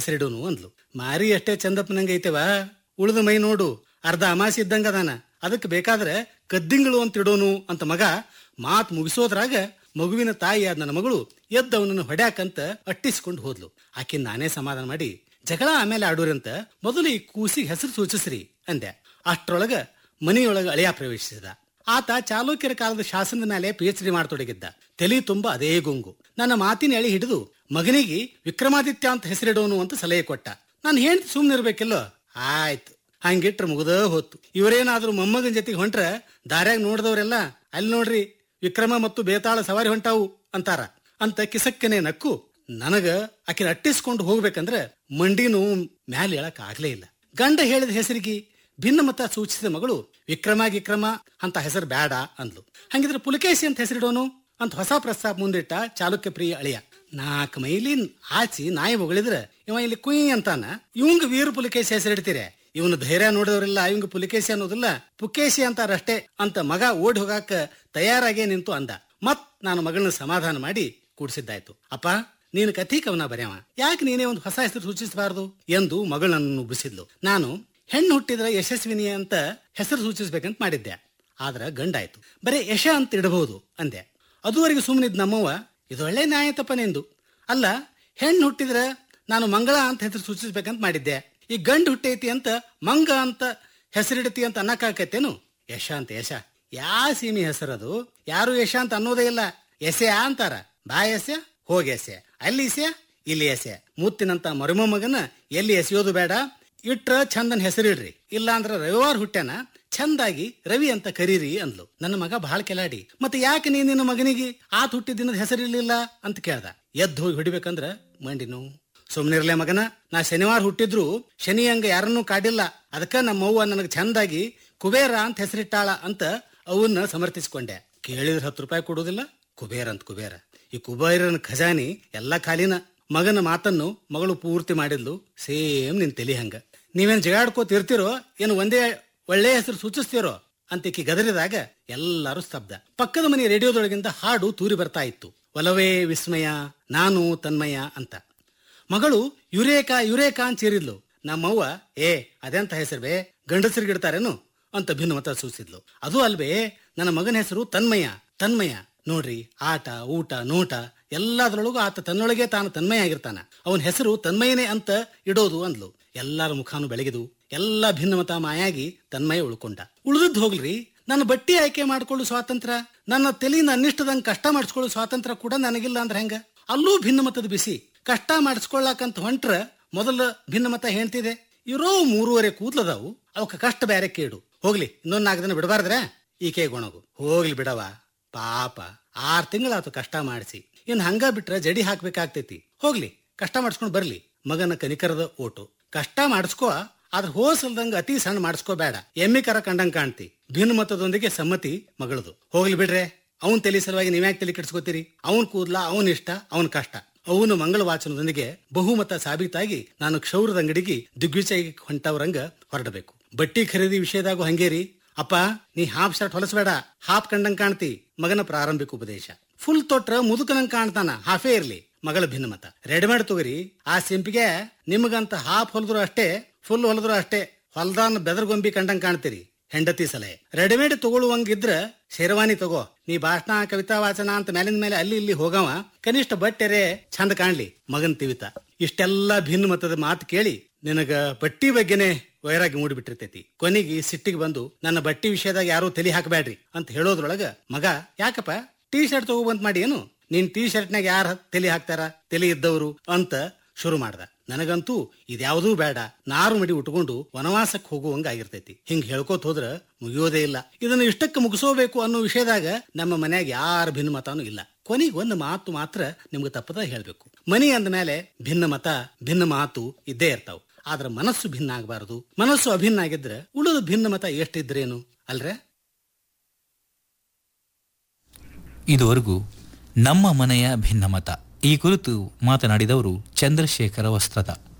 ಹೆಸರಿಡೋನು ಅಂದ್ಲು ಮಾರಿ ಅಷ್ಟೇ ಚಂದಪ್ಪನಂಗ ಐತೆವ ಉಳಿದ ಮೈ ನೋಡು ಅರ್ಧ ಅಮಾಸಿ ಇದ್ದಂಗ ಅದಾನ ಅದಕ್ಕೆ ಬೇಕಾದ್ರೆ ಕದ್ದಿಂಗಳು ಅಂತ ಇಡೋನು ಅಂತ ಮಗ ಮಾತ್ ಮುಗಿಸೋದ್ರಾಗ ಮಗುವಿನ ತಾಯಿಯಾದ ನನ್ನ ಮಗಳು ಎದ್ದವನನ್ನು ಹೊಡ್ಯಾಕಂತ ಅಟ್ಟಿಸ್ಕೊಂಡು ಹೋದ್ಲು ಆಕಿನ್ ನಾನೇ ಸಮಾಧಾನ ಮಾಡಿ ಜಗಳ ಆಮೇಲೆ ಆಡೋರಂತ ಮೊದಲು ಈ ಕೂಸಿಗೆ ಹೆಸರು ಸೂಚಿಸ್ರಿ ಅಂದೆ ಅಷ್ಟ್ರೊಳಗ ಮನೆಯೊಳಗ ಅಳಿಯ ಪ್ರವೇಶಿಸಿದ ಆತ ಚಾಲುಕ್ಯರ ಕಾಲದ ಶಾಸನದ ಮೇಲೆ ಪಿ ಎಚ್ ಡಿ ಮಾಡತೊಡಗಿದ್ದ ತಲೆ ತುಂಬ ಅದೇ ಗುಂಗು ನನ್ನ ಮಾತಿನ ಎಳಿ ಹಿಡಿದು ಮಗನಿಗೆ ವಿಕ್ರಮಾದಿತ್ಯ ಅಂತ ಹೆಸರಿಡೋನು ಅಂತ ಸಲಹೆ ಕೊಟ್ಟ ನಾನು ಹೇಳ್ತಿ ಸುಮ್ಮನೆ ಇರ್ಬೇಕಿಲ್ಲೋ ಆಯ್ತು ಹಂಗಿಟ್ರ ಮುಗ್ದ ಹೋತು ಇವರೇನಾದ್ರೂ ಮೊಮ್ಮಗನ ಜೊತೆಗೆ ಹೊಂಟ್ರ ದಾರ್ಯಾಗ ನೋಡಿದವರೆಲ್ಲ ಅಲ್ಲಿ ನೋಡ್ರಿ ವಿಕ್ರಮ ಮತ್ತು ಬೇತಾಳ ಸವಾರಿ ಹೊಂಟಾವು ಅಂತಾರ ಅಂತ ಕಿಸಕ್ಕನೆ ನಕ್ಕು ನನಗ ಆಕಿನ ಅಟ್ಟಿಸ್ಕೊಂಡು ಹೋಗ್ಬೇಕಂದ್ರ ಮಂಡಿ ನೋವು ಮ್ಯಾಲ ಹೇಳಕ್ ಆಗ್ಲೇ ಇಲ್ಲ ಗಂಡ ಹೇಳಿದ ಹೆಸರಿಗೆ ಭಿನ್ನಮತ ಸೂಚಿಸಿದ ಮಗಳು ವಿಕ್ರಮ ಗಿಕ್ರಮ ಅಂತ ಹೆಸರು ಬ್ಯಾಡ ಅಂದ್ಲು ಹಂಗಿದ್ರೆ ಪುಲಕೇಶಿ ಅಂತ ಹೆಸರಿಡೋನು ಅಂತ ಹೊಸ ಪ್ರಸ್ತಾಪ ಮುಂದಿಟ್ಟ ಚಾಲುಕ್ಯ ಪ್ರಿಯ ಅಳಿಯ ನಾಲ್ಕು ಮೈಲಿ ಆಚಿ ನಾಯಿ ಹೊಗಳಿದ್ರ ಇವ ಇಲ್ಲಿ ಕುಯ್ ಅಂತಾನ ಇವಂಗ ವೀರ ಪುಲಕೇಶಿ ಹೆಸರಿಡ್ತೀರಿ ಇವನು ಧೈರ್ಯ ನೋಡಿದವರೆಲ್ಲ ಇವಂಗ ಪುಲಕೇಶಿ ಅನ್ನೋದಿಲ್ಲ ಪುಕೇಶಿ ಅಂತಾರಷ್ಟೇ ಅಂತ ಮಗ ಓಡಿ ಹೋಗಾಕ ತಯಾರಾಗೇ ನಿಂತು ಅಂದ ಮತ್ ನಾನು ಮಗಳನ್ನ ಸಮಾಧಾನ ಮಾಡಿ ಕೂಡಿಸಿದ್ದಾಯ್ತು ಅಪ್ಪ ನೀನು ಕಥಿ ಕವನ ಬರೆಯವ ಯಾಕೆ ನೀನೇ ಒಂದು ಹೊಸ ಹೆಸರು ಸೂಚಿಸಬಾರದು ಎಂದು ಮಗಳನ್ನನ್ನು ನುಬ್ಬಿಸಿದ್ಲು ನಾನು ಹೆಣ್ಣು ಹುಟ್ಟಿದ್ರೆ ಯಶಸ್ವಿನಿ ಅಂತ ಹೆಸರು ಸೂಚಿಸ್ಬೇಕಂತ ಮಾಡಿದ್ದೆ ಆದ್ರ ಗಂಡಾಯ್ತು ಬರೀ ಯಶ ಅಂತ ಇಡಬಹುದು ಅಂದೆ ಅದುವರೆಗೆ ಸುಮ್ಮನಿದ್ ನಮ್ಮವ್ವ ಇದು ಒಳ್ಳೆ ನ್ಯಾಯ ತಪ್ಪನೆಂದು ಅಲ್ಲ ಹೆಣ್ಣು ಹುಟ್ಟಿದ್ರೆ ನಾನು ಮಂಗಳ ಅಂತ ಹೆಸರು ಸೂಚಿಸ್ಬೇಕಂತ ಮಾಡಿದ್ದೆ ಈ ಗಂಡು ಹುಟ್ಟೈತಿ ಅಂತ ಮಂಗ ಅಂತ ಹೆಸರಿಡತಿ ಅಂತ ಅನ್ನಕ್ಕಾಕತ್ತೇನು ಯಶ ಅಂತ ಯಶ ಯಾ ಸೀಮಿ ಹೆಸರದು ಯಾರು ಯಶ ಅಂತ ಅನ್ನೋದೇ ಇಲ್ಲ ಎಸೆ ಅಂತಾರ ಬಾ ಎಸೆ ಹೋಗಿ ಎಸೆ ಅಲ್ಲಿ ಎಸೆ ಇಲ್ಲಿ ಎಸೆ ಮುತ್ತಿನಂತ ಮರುಮೊಮ್ಮಗನ ಎಲ್ಲಿ ಎಸೆಯೋದು ಬೇಡ ಇಟ್ರ ಚಂದನ್ ಹೆಸರಿಡ್ರಿ ಇಲ್ಲ ಅಂದ್ರ ರವಿವಾರ ಹುಟ್ಟ್ಯಾನ ಚಂದಾಗಿ ರವಿ ಅಂತ ಕರೀರಿ ಅಂದ್ಲು ನನ್ನ ಮಗ ಬಹಳ ಕೆಲಾಡಿ ಮತ್ತೆ ಯಾಕೆ ನೀ ನಿನ್ನ ಮಗನಿಗೆ ಆತ್ ಹುಟ್ಟಿದ ದಿನದ ಹೆಸರಿರ್ಲಿಲ್ಲ ಅಂತ ಕೇಳ್ದ ಎದ್ದು ಹೋಗಿ ಹೊಡಿಬೇಕಂದ್ರ ಮಂಡಿ ನೋವು ಸುಮ್ನಿರ್ಲೆ ಮಗನ ನಾ ಶನಿವಾರ ಹುಟ್ಟಿದ್ರು ಶನಿ ಹಂಗ ಯಾರನ್ನೂ ಕಾಡಿಲ್ಲ ಅದಕ್ಕ ನಮ್ಮವ್ವ ನನಗೆ ಚಂದಾಗಿ ಕುಬೇರ ಅಂತ ಹೆಸರಿಟ್ಟಾಳ ಅಂತ ಅವನ್ನ ಸಮರ್ಥಿಸಿಕೊಂಡೆ ಕೇಳಿದ್ರೆ ಹತ್ತು ರೂಪಾಯಿ ಕೊಡೋದಿಲ್ಲ ಕುಬೇರ ಅಂತ ಕುಬೇರ ಈ ಕುಬೇರನ ಖಜಾನಿ ಎಲ್ಲ ಖಾಲಿನ ಮಗನ ಮಾತನ್ನು ಮಗಳು ಪೂರ್ತಿ ಮಾಡಿದ್ಲು ಸೇಮ್ ನಿನ್ ತಲಿ ಹಂಗ ನೀವೇನ್ ಜಗಾಡ್ಕೋತ ಇರ್ತಿರೋ ಏನು ಒಂದೇ ಒಳ್ಳೆ ಹೆಸರು ಸೂಚಿಸ್ತಿರೋ ಅಂತ ಈಕಿ ಗದರಿದಾಗ ಎಲ್ಲರೂ ಸ್ತಬ್ಧ ಪಕ್ಕದ ಮನೆ ರೇಡಿಯೋದೊಳಗಿಂದ ಹಾಡು ತೂರಿ ಬರ್ತಾ ಇತ್ತು ಒಲವೇ ವಿಸ್ಮಯ ನಾನು ತನ್ಮಯ ಅಂತ ಮಗಳು ಯುರೇಕಾ ಯುರೇಕಾ ಅಂತ ಸೇರಿದ್ಲು ನಮ್ಮವ್ವ ಏ ಅದೆಂತ ಹೆಸರು ಬೇ ಗಂಡಸರಿಗಿಡ್ತಾರೇನು ಅಂತ ಭಿನ್ನಮತ ಸೂಚಿಸಿದ್ಲು ಅದು ಅಲ್ವೇ ನನ್ನ ಮಗನ ಹೆಸರು ತನ್ಮಯ ತನ್ಮಯ ನೋಡ್ರಿ ಆಟ ಊಟ ನೋಟ ಎಲ್ಲದರೊಳಗೂ ಆತ ತನ್ನೊಳಗೆ ತಾನು ತನ್ಮಯ ಆಗಿರ್ತಾನ ಅವನ ಹೆಸರು ತನ್ಮಯನೇ ಅಂತ ಇಡೋದು ಅಂದ್ಲು ಎಲ್ಲರ ಮುಖಾನು ಬೆಳಗಿದು ಎಲ್ಲ ಭಿನ್ನಮತ ಮಾಯಾಗಿ ತನ್ಮಯ ಉಳ್ಕೊಂಡ ಉಳಿದದ್ದು ಹೋಗ್ಲ್ರಿ ನನ್ನ ಬಟ್ಟಿ ಆಯ್ಕೆ ಮಾಡ್ಕೊಳ್ಳೋ ಸ್ವಾತಂತ್ರ್ಯ ನನ್ನ ತಲೆಯಿಂದ ಅನ್ನಿಷ್ಟದಂಗ್ ಕಷ್ಟ ಮಾಡಿಸ್ಕೊಳ್ಳೋ ಸ್ವಾತಂತ್ರ್ಯ ಕೂಡ ನನಗಿಲ್ಲ ಅಂದ್ರೆ ಹೆಂಗ ಅಲ್ಲೂ ಭಿನ್ನಮತದ ಬಿಸಿ ಕಷ್ಟ ಮಾಡಿಸ್ಕೊಳ್ಳಾಕಂತ ಹೊಂಟ್ರ ಮೊದಲ ಭಿನ್ನಮತ ಹೇಳ್ತಿದೆ ಇರೋ ಮೂರುವರೆ ಕೂದ್ಲದಾವು ಅವಕ್ಕ ಕಷ್ಟ ಬೇರೆ ಕೇಡು ಹೋಗ್ಲಿ ಇನ್ನೊಂದ್ ನಾಲ್ಕು ದಿನ ಬಿಡಬಾರ್ದ್ರೆ ಈಕೆ ಗೊಣಗು ಹೋಗ್ಲಿ ಬಿಡವ ಪಾಪ ಆರ್ ತಿಂಗಳಾತು ಕಷ್ಟ ಮಾಡಿಸಿ ಇನ್ ಹಂಗ ಬಿಟ್ರ ಜಡಿ ಹಾಕ್ಬೇಕಾಗ್ತೈತಿ ಹೋಗ್ಲಿ ಕಷ್ಟ ಮಾಡಿಸ್ಕೊಂಡ್ ಬರ್ಲಿ ಮಗನ ಕನಿಕರದ ಓಟು ಕಷ್ಟ ಮಾಡಿಸ್ಕೋ ಆದ್ರ ಹೋಸಲ್ದಂಗ ಅತಿ ಸಣ್ಣ ಮಾಡಿಸ್ಕೋಬೇಡ ಎಮ್ಮಿ ಕರ ಕಂಡಂಗ್ ಕಾಣ್ತಿ ಭಿನ್ನಮತದೊಂದಿಗೆ ಸಮ್ಮತಿ ಮಗಳದು ಹೋಗ್ಲಿ ಬಿಡ್ರೆ ಅವನ್ ತಲೆ ಸಲುವಾಗಿ ನೀವ್ಯಾಕೆ ತಲೆ ಕೆಡಿಸ್ಕೋತೀರಿ ಅವನ್ ಕೂದ್ಲ ಅವನ್ ಇಷ್ಟ ಅವನ್ ಕಷ್ಟ ಅವನು ಮಂಗಳ ವಾಚನದೊಂದಿಗೆ ಬಹುಮತ ಸಾಬೀತಾಗಿ ನಾನು ಕ್ಷೌರದ ಅಂಗಡಿಗೆ ದಿಗ್ವಿಜಯ ಹೊಂಟವ್ರಂಗ ಹೊರಡಬೇಕು ಬಟ್ಟಿ ಖರೀದಿ ವಿಷಯದಾಗೂ ಹಂಗೇರಿ ಅಪ್ಪ ನೀ ಹಾಫ್ ಶರ್ಟ್ ಹೊಲಸಬೇಡ ಹಾಫ್ ಕಂಡಂಗ್ ಕಾಣ್ತಿ ಮಗನ ಪ್ರಾರಂಭಿಕ ಉಪದೇಶ ಫುಲ್ ತೊಟ್ರ ಮುದುಕನಂಗ್ ಕಾಣ್ತಾನ ಹಾಫೇ ಇರ್ಲಿ ಮಗಳ ಭಿನ್ನಮತ ರೆಡಿಮೇಡ್ ತಗೋರಿ ಆ ಸಿಂಪಿಗೆ ನಿಮಗಂತ ಹಾಫ್ ಹೊಲದ್ರು ಅಷ್ಟೇ ಫುಲ್ ಹೊಲದ್ರು ಅಷ್ಟೇ ಹೊಲ್ದಾನ್ ಬೆದರ್ಗೊಂಬಿ ಕಂಡಂಗ್ ಕಾಣ್ತೀರಿ ಹೆಂಡತಿ ಸಲಹೆ ರೆಡಿಮೇಡ್ ತಗೊಳ್ಳುವಂಗಿದ್ರ ಶೇರವಾನಿ ತಗೋ ನೀ ಭಾಷಣ ಕವಿತಾ ವಾಚನ ಅಂತ ಮೇಲಿನ ಮೇಲೆ ಅಲ್ಲಿ ಇಲ್ಲಿ ಹೋಗವ ಕನಿಷ್ಠ ಬಟ್ಟೆರೆ ಚಂದ ಕಾಣ್ಲಿ ಮಗನ್ ತಿವಿತ ಇಷ್ಟೆಲ್ಲ ಭಿನ್ನ ಮತದ ಮಾತು ಕೇಳಿ ನಿನಗ ಬಟ್ಟಿ ಬಗ್ಗೆನೆ ವೈರಾಗಿ ಮೂಡಿಬಿಟ್ಟಿರ್ತೈತಿ ಕೊನೆಗೆ ಸಿಟ್ಟಿಗೆ ಬಂದು ನನ್ನ ಬಟ್ಟಿ ವಿಷಯದಾಗ ಯಾರು ತಲೆ ಹಾಕಬೇಡ್ರಿ ಅಂತ ಹೇಳೋದ್ರೊಳಗ ಮಗ ಯಾಕಪ್ಪ ಟೀ ಶರ್ಟ್ ತಗೋಬಂತ ಮಾಡಿ ಏನು ನಿನ್ ಟೀ ಶರ್ಟ್ನಾಗ ಯಾರ ತಲೆ ಹಾಕ್ತಾರ ತಲೆ ಇದ್ದವರು ಅಂತ ಶುರು ಮಾಡ್ದ ನನಗಂತೂ ಇದ್ಯಾವುದೂ ಬೇಡ ನಾರು ಮಡಿ ಉಟ್ಕೊಂಡು ವನವಾಸಕ್ಕೆ ಹೋಗುವಂಗ ಆಗಿರ್ತೈತಿ ಹಿಂಗ್ ಹೇಳ್ಕೋತ ಹೋದ್ರ ಮುಗಿಯೋದೇ ಇಲ್ಲ ಇದನ್ನ ಇಷ್ಟಕ್ಕೆ ಮುಗಿಸೋಬೇಕು ಅನ್ನೋ ವಿಷಯದಾಗ ನಮ್ಮ ಮನ್ಯಾಗ ಯಾರ ಭಿನ್ನ ಮತಾನು ಇಲ್ಲ ಕೊನೆಗೆ ಒಂದು ಮಾತು ಮಾತ್ರ ನಿಮ್ಗೆ ತಪ್ಪದ ಹೇಳ್ಬೇಕು ಮನಿ ಅಂದ ಮೇಲೆ ಭಿನ್ನ ಮತ ಭಿನ್ನ ಮಾತು ಇದ್ದೇ ಇರ್ತಾವ ಆದ್ರ ಮನಸ್ಸು ಭಿನ್ನ ಆಗಬಾರದು ಮನಸ್ಸು ಅಭಿನ್ನ ಆಗಿದ್ರೆ ಉಳಿದ ಭಿನ್ನ ಮತ ಎಷ್ಟಿದ್ರೇನು ಅಲ್ರೇ ಇದುವರೆಗೂ ನಮ್ಮ ಮನೆಯ ಭಿನ್ನಮತ ಈ ಕುರಿತು ಮಾತನಾಡಿದವರು ಚಂದ್ರಶೇಖರ ವಸ್ತ್ರತ